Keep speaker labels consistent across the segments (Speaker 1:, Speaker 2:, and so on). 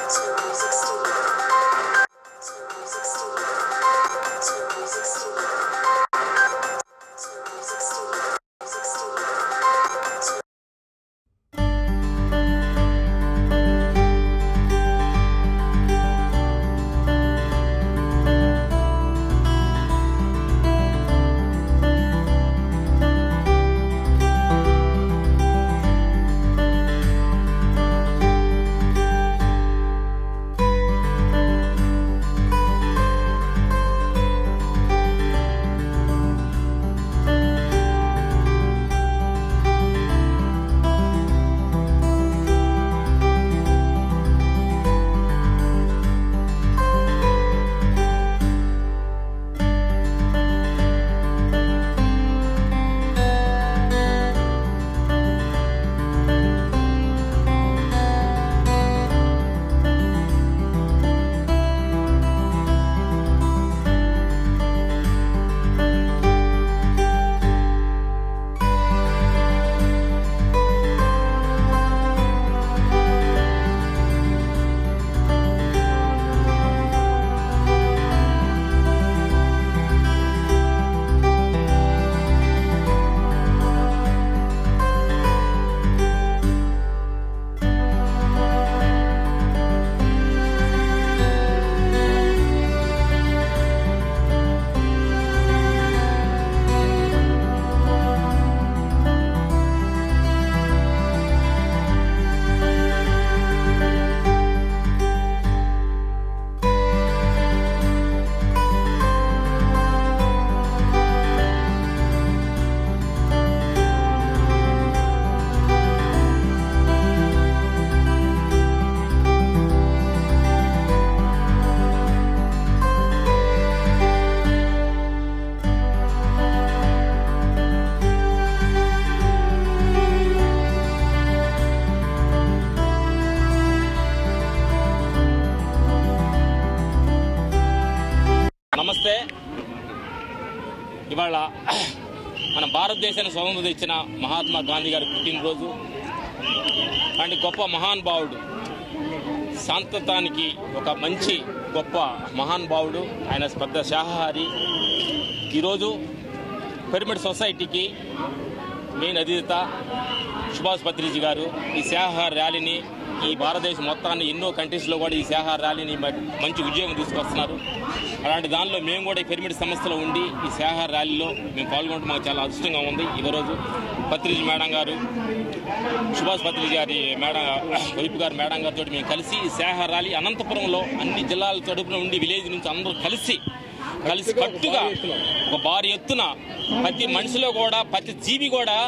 Speaker 1: నమస్తే ఇవాళ మన భారతదేశానికి స్వతంత్రం తెచ్చిన మహాత్మా గాంధీ గారి పుట్టినరోజు అండ్ గొప్ప మహానుభావుడు శాంతతానికి ఒక మంచి గొప్ప మహానుభావుడు ఆయన పెద్ద శాహాహారి ఈరోజు పిరమిడ్ సొసైటీకి మెయిన్ అధినేత సుభాష్ పత్రిజీ గారు ఈ శాహార ర్యాలీని ఈ భారతదేశం మొత్తాన్ని ఎన్నో కంట్రీస్లో కూడా ఈ శాహార ర్యాలీని మ- మంచి ఉద్యోగం తీసుకొస్తున్నారు అలాంటి దానిలో మేము కూడా ఈ పిరమిడ్ సంస్థలో ఉండి ఈ శాహార ర్యాలీలో మేము పాల్గొనడం మాకు చాలా అదృష్టంగా ఉంది ఈరోజు పత్రిజీ మేడం గారు సుభాష్ పత్రిజీ గారి మేడం వైపు గారు మేడం గారితో మేము కలిసి ఈ శాహార ర్యాలీ అనంతపురంలో అన్ని జిల్లాల తడుపున ఉండి విలేజ్ నుంచి అందరూ కలిసి కలిసి కట్టుగా ఒక భారీ ఎత్తున ప్రతి మనిషిలో కూడా ప్రతి జీవి కూడా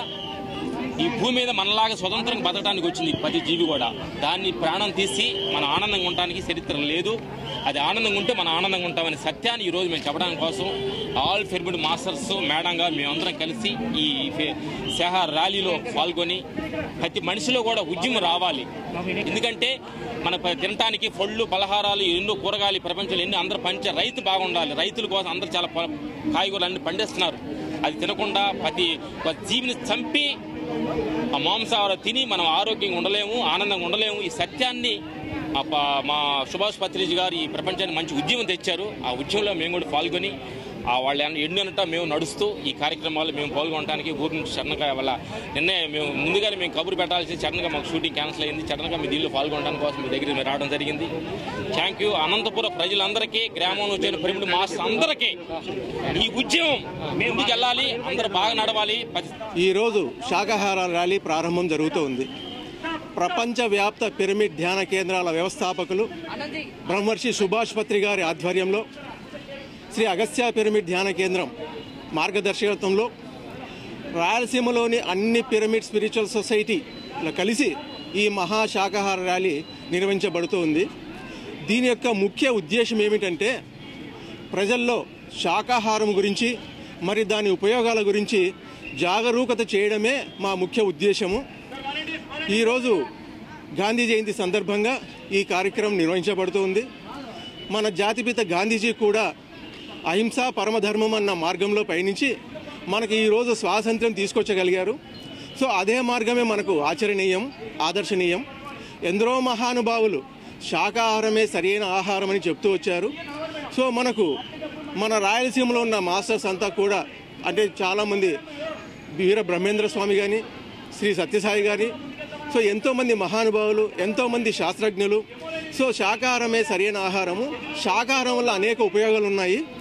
Speaker 1: ఈ భూమి మీద మనలాగా స్వతంత్రంగా బతకడానికి వచ్చింది ప్రతి జీవి కూడా దాన్ని ప్రాణం తీసి మన ఆనందంగా ఉండడానికి చరిత్ర లేదు అది ఆనందంగా ఉంటే మన ఆనందంగా ఉంటామనే సత్యాన్ని ఈ రోజు మేము చెప్పడానికి కోసం ఆల్ ఫెర్మిడ్ మాస్టర్స్ మేడం గారు మేమందరం కలిసి ఈ ఫె- సెహార్ ర్యాలీలో పాల్గొని ప్రతి మనిషిలో కూడా ఉద్యమం రావాలి ఎందుకంటే మన ప- తినటానికి పళ్ళు పలహారాలు ఎన్నో కూరగాయలు ఈ ప్రపంచంలో ఎన్నో అందరూ పంచే రైతు బాగుండాలి రైతుల కోసం అందరూ చాలా ప- కాయగూరలు అన్ని పండిస్తున్నారు అది తినకుండా ప్రతి ఒక జీవిని చంపి ఆ మాంసాహారం తిని మనం ఆరోగ్యంగా ఉండలేము ఆనందంగా ఉండలేము ఈ సత్యాన్ని ఆ ప- మా సుభాష్ పత్రిజీ గారు ఈ ప్రపంచానికి మంచి ఉద్యమం తెచ్చారు ఆ ఉద్యమంలో మేము కూడా పాల్గొని ఆ వాళ్ళ ఎన్నెన్నట మేము నడుస్తూ ఈ కార్యక్రమాల్లో మేము పాల్గొనడానికి ఊరి నుంచి సడన్గా వల్ల నిన్నే మేము ముందుగానే మేము కబురు పెట్టాల్సి సడన్గా మాకు షూటింగ్ క్యాన్సిల్ అయింది సడన్గా మీ దీనిలో పాల్గొనడానికి కోసం మీ దగ్గర మీరు రావడం జరిగింది థ్యాంక్ యూ అనంతపురం ప్రజలందరికీ గ్రామంలో వచ్చిన ప్రేమిడు మాస్టర్ అందరికీ ఈ ఉద్యమం ముందుకు వెళ్ళాలి అందరూ బాగా నడవాలి ప్రతి
Speaker 2: ఈరోజు శాకాహార ర్యాలీ ప్రారంభం జరుగుతోంది ప్రపంచవ్యాప్త పిరమిడ్ ధ్యాన కేంద్రాల వ్యవస్థాపకులు బ్రహ్మర్షి సుభాష్ పత్రి గారి ఆధ్వర్యంలో శ్రీ అగస్త్య పిరమిడ్ ధ్యాన కేంద్రం మార్గదర్శకత్వంలో రాయలసీమలోని అన్ని పిరమిడ్ స్పిరిచువల్ సొసైటీలో కలిసి ఈ మహా శాకాహార ర్యాలీ నిర్వహించబడుతూ ఉంది దీని యొక్క ముఖ్య ఉద్దేశం ఏమిటంటే ప్రజల్లో శాకాహారం గురించి మరి దాని ఉపయోగాల గురించి జాగరూకత చేయడమే మా ముఖ్య ఉద్దేశము ఈరోజు గాంధీ జయంతి సందర్భంగా ఈ కార్యక్రమం నిర్వహించబడుతుంది మన జాతిపిత గాంధీజీ కూడా అహింస పరమధర్మం అన్న మార్గంలో పయనించి మనకి ఈరోజు స్వాతంత్ర్యం తీసుకొచ్చగలిగారు సో అదే మార్గమే మనకు ఆచరణీయం ఆదర్శనీయం ఎందరో మహానుభావులు శాకాహారమే సరైన ఆహారం అని చెప్తూ వచ్చారు సో మనకు మన రాయలసీమలో ఉన్న మాస్టర్స్ అంతా కూడా అంటే చాలామంది వీర బ్రహ్మేంద్ర స్వామి కానీ శ్రీ సత్యసాయి గారి సో ఎంతోమంది మహానుభావులు ఎంతోమంది శాస్త్రజ్ఞులు సో శాకాహారమే సరైన ఆహారము శాకాహారం వల్ల అనేక ఉపయోగాలు ఉన్నాయి